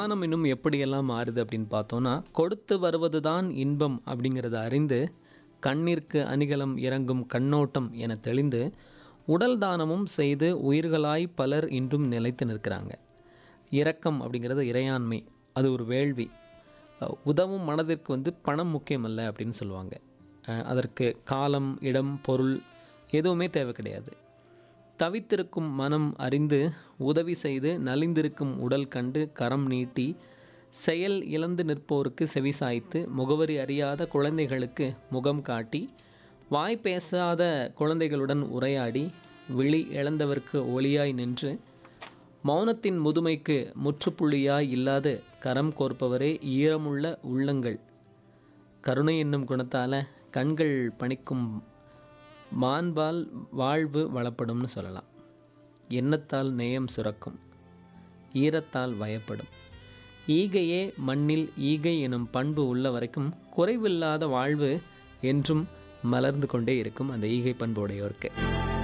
தானம் இன்னும் எப்படியெல்லாம் மாறுது அப்படின்னு பார்த்தோன்னா கொடுத்து வருவது தான் இன்பம் அப்படிங்கிறத அறிந்து கண்ணிற்கு அணிகலம் இறங்கும் கண்ணோட்டம் என தெளிந்து உடல் தானமும் செய்து உயிர்களாய் பலர் இன்றும் நிலைத்து நிற்கிறாங்க இரக்கம் அப்படிங்கிறது இறையாண்மை அது ஒரு வேள்வி அஹ் உதவும் மனதிற்கு வந்து பணம் முக்கியமல்ல அப்படின்னு சொல்லுவாங்க அஹ் அதற்கு காலம் இடம் பொருள் எதுவுமே தேவை கிடையாது தவித்திருக்கும் மனம் அறிந்து உதவி செய்து நலிந்திருக்கும் உடல் கண்டு கரம் நீட்டி செயல் இழந்து நிற்போருக்கு செவிசாய்த்து முகவரி அறியாத குழந்தைகளுக்கு முகம் காட்டி வாய் பேசாத குழந்தைகளுடன் உரையாடி விழி இழந்தவர்க்கு ஒளியாய் நின்று மௌனத்தின் முதுமைக்கு முற்றுப்புள்ளியாய் இல்லாது கரம் கோர்ப்பவரே ஈரமுள்ள உள்ளங்கள் கருணை என்னும் குணத்தால் கண்கள் பணிக்கும் மாண்பால் வாழ்வு வளப்படும்னு சொல்லலாம் எண்ணத்தால் நேயம் சுரக்கும் ஈரத்தால் வயப்படும் ஈகையே மண்ணில் ஈகை எனும் பண்பு உள்ள வரைக்கும் குறைவில்லாத வாழ்வு என்றும் மலர்ந்து கொண்டே இருக்கும் அந்த ஈகை பண்புடையோருக்கு